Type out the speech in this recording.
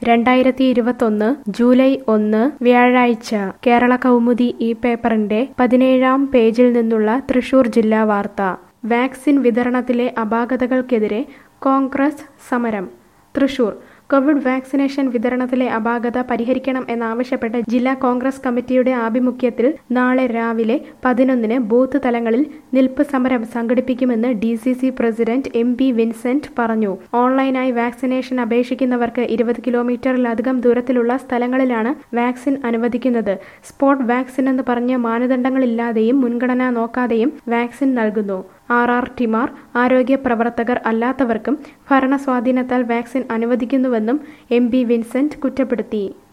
രണ്ടായിരത്തി ഇരുപത്തൊന്ന് ജൂലൈ ഒന്ന് വ്യാഴാഴ്ച കേരള കൗമുദി ഈ പേപ്പറിന്റെ പതിനേഴാം പേജിൽ നിന്നുള്ള തൃശൂർ ജില്ലാ വാർത്ത വാക്സിൻ വിതരണത്തിലെ അപാകതകൾക്കെതിരെ കോൺഗ്രസ് സമരം തൃശൂർ കോവിഡ് വാക്സിനേഷൻ വിതരണത്തിലെ അപാകത പരിഹരിക്കണം എന്നാവശ്യപ്പെട്ട് ജില്ലാ കോൺഗ്രസ് കമ്മിറ്റിയുടെ ആഭിമുഖ്യത്തിൽ നാളെ രാവിലെ പതിനൊന്നിന് ബൂത്ത് തലങ്ങളിൽ നിൽപ്പ് സമരം സംഘടിപ്പിക്കുമെന്ന് D C C president M P Vincent പറഞ്ഞു ഓൺലൈനായി വാക്സിനേഷൻ അപേക്ഷിക്കുന്നവർക്ക് ഇരുപത് കിലോമീറ്ററിലധികം ദൂരത്തിലുള്ള സ്ഥലങ്ങളിലാണ് വാക്സിൻ അനുവദിക്കുന്നത് സ്പോട്ട് വാക്സിൻ എന്ന് പറഞ്ഞ് മാനദണ്ഡങ്ങളില്ലാതെയും മുൻഗണന നോക്കാതെയും വാക്സിൻ നൽകുന്നു ആർ ആർ ടിമാർ ആരോഗ്യ പ്രവർത്തകർ അല്ലാത്തവർക്കും ഭരണസ്വാധീനത്താൽ വാക്സിൻ അനുവദിക്കുന്നുവെന്നും എം പി വിൻസെന്റ് കുറ്റപ്പെടുത്തി